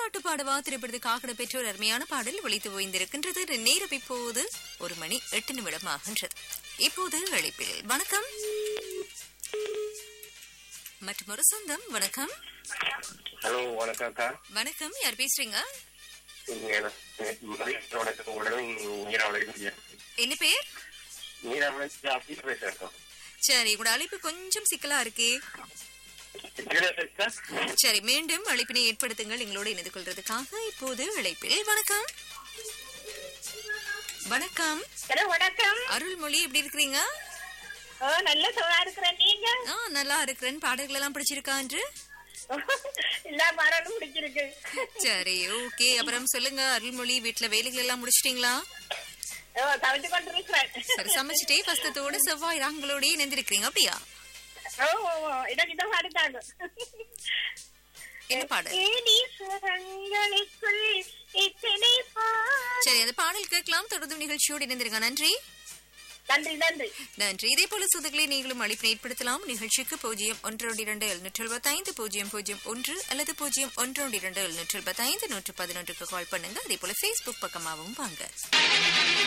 தாலாட்டு பாடவா திரைப்படத்துக்காக பெற்றோர் அருமையான பாடல் ஒழித்து ஓய்ந்திருக்கின்றது நேரம் இப்போது ஒரு மணி எட்டு நிமிடம் ஆகின்றது இப்போது அழைப்பில் வணக்கம் மற்றும் ஒரு சொந்தம் வணக்கம் ஹலோ வணக்கம் அக்கா வணக்கம் யார் பேசுறீங்க இங்க மதிய வணக்கம் உடனே நீராவளி என்ன பேர் நீராவளி ஆஃபீஸ் பேசுறேன் சரி உங்களோட அழைப்பு கொஞ்சம் சிக்கலா இருக்கே சரி மீண்டும் அழைப்பினை ஏற்படுத்துங்கள் எங்களோடு இணைந்து கொள்றதுக்காக இப்போது அழைப்பில் வணக்கம் வணக்கம் ஹலோ வணக்கம் அருள்மொழி எப்படி இருக்கிறீங்க ஓ நல்ல சுகமா இருக்கிறேன் நீங்க ஆ நல்லா இருக்கிறேன் பாடல்கள் எல்லாம் பிடிச்சிருக்கா என்று எல்லா பாடலும் பிடிச்சிருக்கு சரி ஓகே அப்புறம் சொல்லுங்க அருள்மொழி வீட்டுல வேலைகள் எல்லாம் முடிச்சிட்டீங்களா ஓ தவிச்சு கொண்டிருக்கிறேன் சரி சமைச்சிட்டே பஸ்தத்தோட செவ்வாய் ராங்களோட இணைந்திருக்கிறீங்க அப்படியா ஓ ஓ, ஓ எனக்கு இதை பாடுத்தாங்க என்ன பாடல் ஏனி சுரங்களுக்குள் இத்தனை பா- சரி அந்த பாடல் கேட்கலாம் தொடர்ந்து நிகழ்ச்சியோடு இணைந்திருங்க நன்றி நன்றி நன்றி நன்றி இதே போல சுதுகளை நீங்களும் அழைப்பினை ஏற்படுத்தலாம் நிகழ்ச்சிக்கு பூஜ்ஜியம் ஒன்று இரண்டு எழுநூற்று எழுபத்தைந்து பூஜ்ஜியம் பூஜ்ஜியம் ஒன்று அல்லது பூஜ்ஜியம் ஒன்று இரண்டு எழுநூற்று எழுபத்தைந்து நூற்று பதினொன்றுக்கு கால் பண்ணுங்க அதே போல ஃபேஸ்புக் பக்கமாகவும் வாங்க